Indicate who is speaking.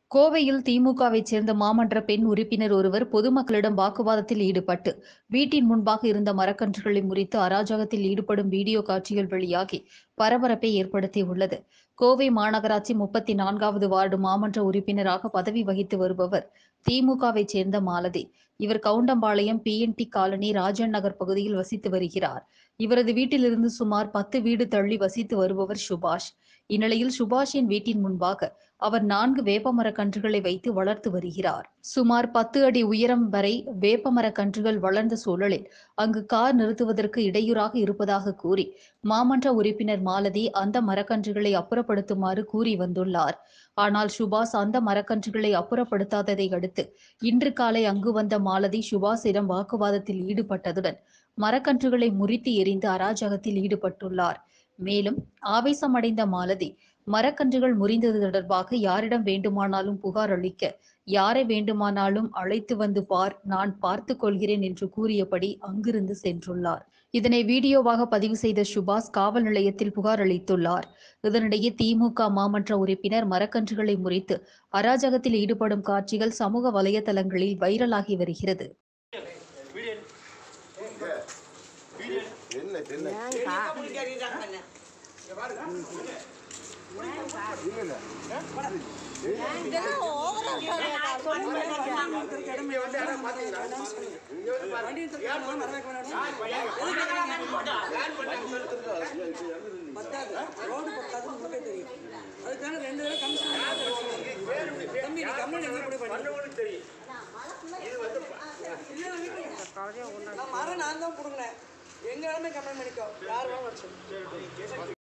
Speaker 1: கோவையில் திமுகவைச் சேர்ந்த மாமன்ற பெண் உறுப்பினர் ஒருவர் பொதுமக்களிடம் வாக்குவாதத்தில் ஈடுபட்டு வீட்டின் முன்பாக இருந்த மரக்கன்றுகளை முறித்து அராஜகத்தில் ஈடுபடும் வீடியோ காட்சிகள் வெளியாகி பரபரப்பை ஏற்படுத்தியுள்ளது கோவை மாநகராட்சி முப்பத்தி நான்காவது வார்டு மாமன்ற உறுப்பினராக பதவி வகித்து வருபவர் திமுகவைச் சேர்ந்த மாலதி இவர் கவுண்டம்பாளையம் பிஎன்டி காலனி ராஜன் நகர் பகுதியில் வசித்து வருகிறார் இவரது வீட்டிலிருந்து சுமார் பத்து வீடு தள்ளி வசித்து வருபவர் சுபாஷ் இந்நிலையில் சுபாஷின் வீட்டின் முன்பாக அவர் நான்கு வேப்பமரக் கன்றுகளை வைத்து வளர்த்து வருகிறார் சுமார் பத்து அடி உயரம் வரை வேப்பமரக் கன்றுகள் வளர்ந்த சூழலில் அங்கு கார் நிறுத்துவதற்கு இடையூறாக இருப்பதாக கூறி மாமன்ற உறுப்பினர் மாலதி அந்த மரக்கன்றுகளை அப்புறப்படுத்துமாறு கூறி வந்துள்ளார் ஆனால் சுபாஷ் அந்த மரக்கன்றுகளை அப்புறப்படுத்தாததை அடுத்து இன்று காலை அங்கு வந்த மாலதி சுபாஷிடம் வாக்குவாதத்தில் ஈடுபட்டதுடன் மரக்கன்றுகளை முறித்து எறிந்து அராஜகத்தில் ஈடுபட்டுள்ளார் மேலும் ஆவேசமடைந்த மாலதி மரக்கன்றுகள் முறிந்தது தொடர்பாக யாரிடம் வேண்டுமானாலும் புகார் அளிக்க யாரை வேண்டுமானாலும் அழைத்து வந்து பார் நான் பார்த்து கொள்கிறேன் என்று கூறியபடி அங்கிருந்து சென்றுள்ளார் இதனை வீடியோவாக பதிவு செய்த சுபாஷ் காவல் நிலையத்தில் புகார் அளித்துள்ளார் இதனிடையே திமுக மாமன்ற உறுப்பினர் மரக்கன்றுகளை முறித்து அராஜகத்தில் ஈடுபடும் காட்சிகள் சமூக வலைதளங்களில் வைரலாகி வருகிறது
Speaker 2: என்ன என்ன இல்ல
Speaker 3: பத்தாது ரோடு பத்தாதுன்னு உங்களுக்கே தெரியும் அதுக்கான ரெண்டு தடவை கமிஷன் தம்பி நீ கம்ப்ளைண்ட் எங்கே போய் பண்ணி நான் மரம் நான் தான் பிடுங்கினேன் எங்க வேணுமே கம்ப்ளைண்ட் பண்ணிக்கோ யார் வேணும் வச்சு